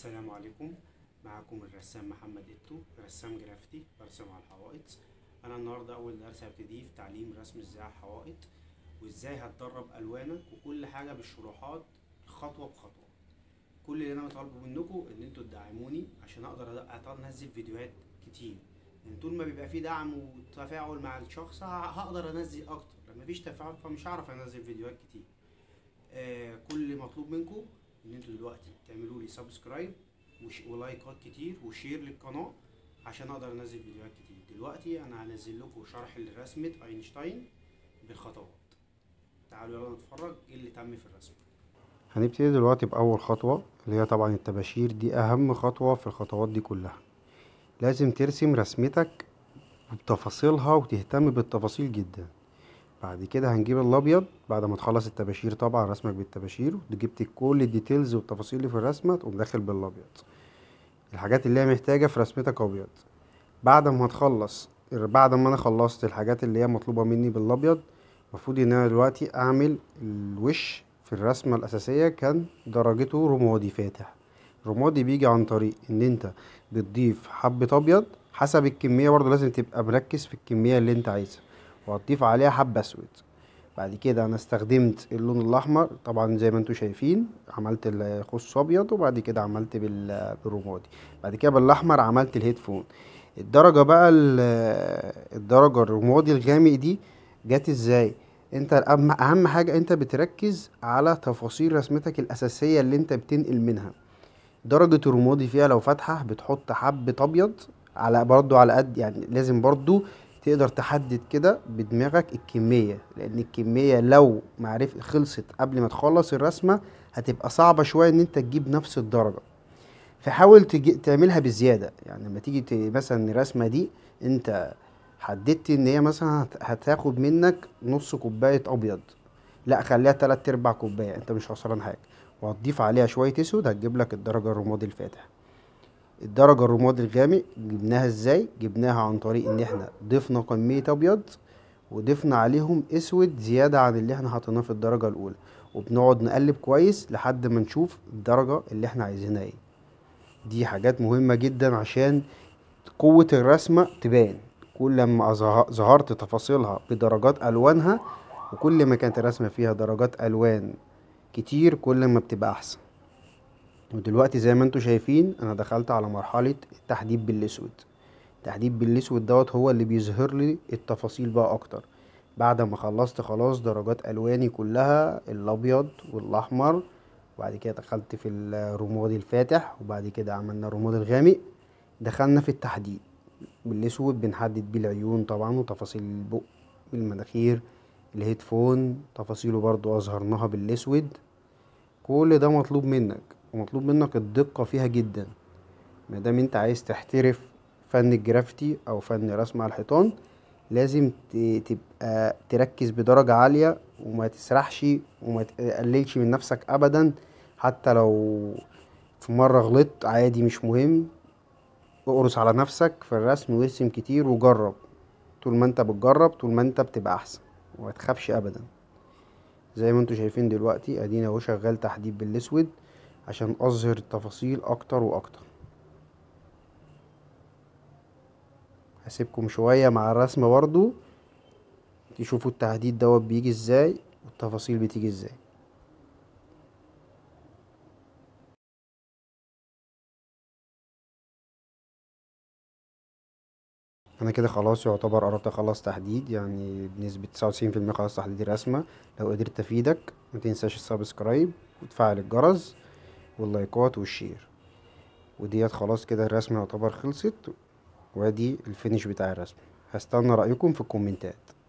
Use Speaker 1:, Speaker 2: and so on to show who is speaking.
Speaker 1: السلام عليكم معكم الرسام محمد إتو رسام جرافتي برسم على الحوائط أنا النهاردة أول درس هبتديه في تعليم رسم ازاي على الحوائط وازاي هتدرب ألوانك وكل حاجة بالشروحات خطوة بخطوة كل اللي أنا بطالبه منكم إن انتوا تدعموني عشان أقدر أقدر أنزل فيديوهات كتير لأن طول ما بيبقى في دعم وتفاعل مع الشخص ه- هقدر أنزل أكتر لما مفيش تفاعل فمش هعرف أنزل فيديوهات كتير آه كل اللي مطلوب منكم ان انتوا دلوقتي تعملوا لي سبسكرايب وش... ولايكات كتير وشير للقناه عشان اقدر انزل فيديوهات كتير دلوقتي انا هنزل لكم شرح لرسمه اينشتاين بالخطوات تعالوا يلا نتفرج ايه اللي تم في الرسمه
Speaker 2: هنبتدي دلوقتي بأول خطوة اللي هي طبعا الطباشير دي أهم خطوة في الخطوات دي كلها لازم ترسم رسمتك بتفاصيلها وتهتم بالتفاصيل جدا بعد كده هنجيب الأبيض بعد ما تخلص الطباشير طبعا رسمك بالطباشير وجبت كل الديتيلز والتفاصيل اللي في الرسمة تقوم داخل بالأبيض الحاجات اللي هي محتاجة في رسمتك أبيض بعد ما تخلص بعد ما أنا خلصت الحاجات اللي هي مطلوبة مني بالأبيض المفروض ان انا دلوقتي اعمل الوش في الرسمة الاساسية كان درجته رمادي فاتح رمادي بيجي عن طريق ان انت بتضيف حبة ابيض حسب الكمية برضه لازم تبقى مركز في الكمية اللي انت عايزها وهتضيف عليها حبة اسود بعد كده انا استخدمت اللون الاحمر طبعا زي ما انتوا شايفين عملت الخص ابيض وبعد كده عملت بال- بالرمادي بعد كده بالاحمر عملت الهيدفون الدرجة بقى ال- الدرجة الرمادي الغامق دي جت ازاي انت اهم اهم حاجه انت بتركز على تفاصيل رسمتك الاساسيه اللي انت بتنقل منها درجه الرمادي فيها لو فاتحه بتحط حبه ابيض على برضو على قد يعني لازم برضو تقدر تحدد كده بدماغك الكميه لان الكميه لو معرف خلصت قبل ما تخلص الرسمه هتبقى صعبه شويه ان انت تجيب نفس الدرجه فحاول تجي تعملها بزياده يعني لما تيجي ت- مثلا الرسمه دي انت حددت ان هي مثلا هت- هتاخد منك نص كوبايه ابيض لا خليها تلات ارباع كوبايه انت مش خسران حاجه وهتضيف عليها شويه اسود هتجيب لك الدرجه الرمادي الفاتح الدرجه الرمادي الغامق جبناها ازاي جبناها عن طريق ان احنا ضفنا كميه ابيض وضفنا عليهم اسود زياده عن اللي احنا حطيناه في الدرجه الاولى وبنقعد نقلب كويس لحد ما نشوف الدرجه اللي احنا عايزينها ايه دي حاجات مهمه جدا عشان قوه الرسمه تبان كل ما أظه- ظهرت تفاصيلها بدرجات الوانها وكل ما كانت الرسمه فيها درجات الوان كتير كل ما بتبقى احسن ودلوقتي زي ما انتوا شايفين انا دخلت على مرحله التحديد بالاسود التحديد بالاسود دوت هو اللي بيظهر لي التفاصيل بقى اكتر بعد ما خلصت خلاص درجات الواني كلها الابيض والاحمر وبعد كده دخلت في الرمادي الفاتح وبعد كده عملنا الرمادي الغامق دخلنا في التحديد بالاسود بنحدد بيه العيون طبعا وتفاصيل البق المناخير الهيدفون تفاصيله برضو اظهرناها بالاسود كل ده مطلوب منك ومطلوب منك الدقة فيها جدا مادام انت عايز تحترف فن الجرافتي او فن رسم على الحيطان لازم ت- تبقى تركز بدرجة عالية وما تسرحش وما تقللش من نفسك ابدا حتى لو في مرة غلطت عادي مش مهم اقرص على نفسك في الرسم وارسم كتير وجرب طول ما انت بتجرب طول ما انت بتبقى احسن وما تخافش ابدا زي ما انتوا شايفين دلوقتي ادينا اهو شغال تحديد بالاسود عشان اظهر التفاصيل اكتر واكتر هسيبكم شوية مع الرسمة برضو تشوفوا التحديد دوت بيجي ازاي والتفاصيل بتيجي ازاي انا كده خلاص يعتبر قربت اخلص تحديد يعني بنسبة تسعة وتسعين في المية خلاص تحديد الرسمة لو قدرت افيدك متنساش السبسكرايب وتفعل الجرس واللايكات والشير وديت خلاص كده الرسمة يعتبر خلصت وادي الفينش بتاع الرسمة هستنى رأيكم في الكومنتات